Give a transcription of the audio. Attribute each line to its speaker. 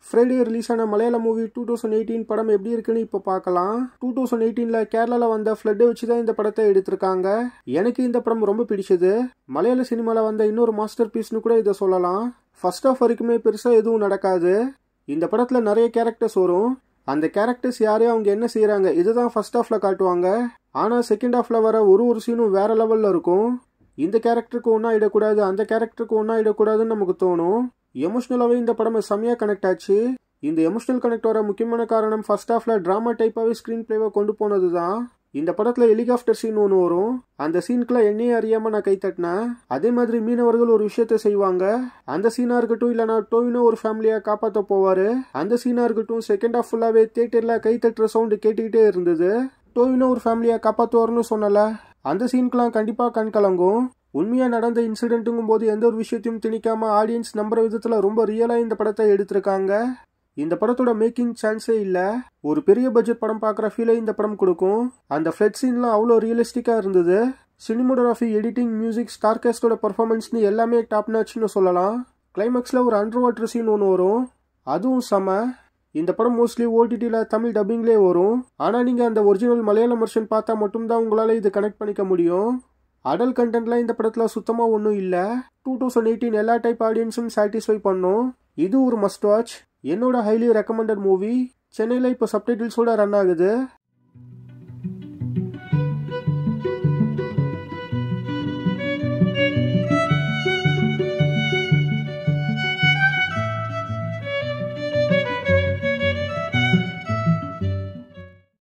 Speaker 1: Friday release ஆன மலையாள movie two thousand eighteen படம் எப்படி இருக்குன்னு இப்போ பார்க்கலாம் டூ தௌசண்ட் எயிட்டீனில் கேரளாவில் வந்த ஃப்ளட்டை வச்சு தான் இந்த படத்தை எடுத்திருக்காங்க எனக்கு இந்த படம் ரொம்ப பிடிச்சது மலையாள சினிமாவில் வந்த இன்னொரு மாஸ்டர் பீஸ்னு கூட இதை சொல்லலாம் ஃபர்ஸ்ட் ஆஃப் வரைக்குமே பெருசாக எதுவும் நடக்காது இந்த படத்தில் நிறைய கேரக்டர்ஸ் வரும் அந்த கேரக்டர்ஸ் யாரு அவங்க என்ன செய்கிறாங்க இதுதான் ஃபர்ஸ்ட் ஹாஃப்ல காட்டுவாங்க ஆனால் செகண்ட் ஹாஃப்ல வர ஒரு ஒரு சீனும் வேற லெவலில் இருக்கும் இந்த கேரக்டருக்கு ஒன்றா இடக்கூடாது அந்த கேரக்டருக்கு ஒன்றா இடக்கூடாதுன்னு நமக்கு தோணும் எமோஷ்னலாகவே இந்த படம் செம்மையாக கனெக்ட் ஆச்சு இந்த எமோஷனல் கனெக்ட் வர முக்கியமான காரணம் ஃபர்ஸ்ட் ஹாஃப்ல ட்ராமா டைப்பாகவே ஸ்க்ரீன் பிளேவை கொண்டு போனது தான் இந்த படத்தில் ஹெலிகாப்டர் சீன் ஒன்று வரும் அந்த சீனுக்குலாம் என்னையே அறியாமல் நான் கை தட்டினேன் அதே மாதிரி மீனவர்கள் ஒரு விஷயத்த செய்வாங்க அந்த சீனாக இருக்கட்டும் இல்லைனா டோவினோ ஒரு ஃபேமிலியை காப்பாற்ற போவார் அந்த சீனாக இருக்கட்டும் செகண்ட் ஹாஃப் ஃபுல்லாகவே தேட்டரில் கை தட்டுற சவுண்டு கேட்டுக்கிட்டே இருந்தது டோவினோ ஒரு ஃபேமிலியை காப்பாற்றுவார்னு சொன்னல அந்த சீனுக்கெலாம் கண்டிப்பாக கண் கலங்கும் உண்மையாக நடந்த இன்சிடென்ட்டுங்கும் போது எந்த ஒரு விஷயத்தையும் திணிக்காம ஆடியன்ஸ் நம்புற விதத்தில் ரொம்ப ரியலாக இந்த படத்தை எடுத்திருக்காங்க இந்த படத்தோட மேக்கிங் சான்ஸே இல்லை ஒரு பெரிய பட்ஜெட் படம் பார்க்குற ஃபீலை இந்த படம் கொடுக்கும் அந்த ஃப்ளட் சீன்லாம் அவ்வளோ ரியலிஸ்டிக்காக இருந்தது சினிமோடோகிராஃபி எடிட்டிங் மியூசிக் ஸ்டார்காஸ்டோட பர்ஃபார்மன்ஸ்னு எல்லாமே டாப் நாச்சுன்னு சொல்லலாம் கிளைமேக்ஸில் ஒரு அண்டர் வாட்டர் சீன் ஒன்று வரும் அதுவும் செம இந்த படம் மோஸ்ட்லி ஓடிடியில் தமிழ் டப்பிங்லேயே வரும் ஆனால் நீங்கள் அந்த ஒரிஜினல் மலையாளம் வெர்ஷன் பார்த்தா மட்டும்தான் உங்களால் இது கனெக்ட் பண்ணிக்க முடியும் அடல் கண்டென்ட்லாம் இந்த படத்தில் சுத்தமாக ஒன்றும் இல்லை டூ தௌசண்ட் எயிட்டீன் எல்லா டைப் ஆடியன்ஸும் சாட்டிஸ்ஃபை பண்ணும் இது ஒரு மஸ்ட் வாட்ச் என்னோட ஹைலி ரெக்கமெண்டட் மூவி சென்னையில் இப்போ சப்டைட்டில்ஸோட ரன் ஆகுது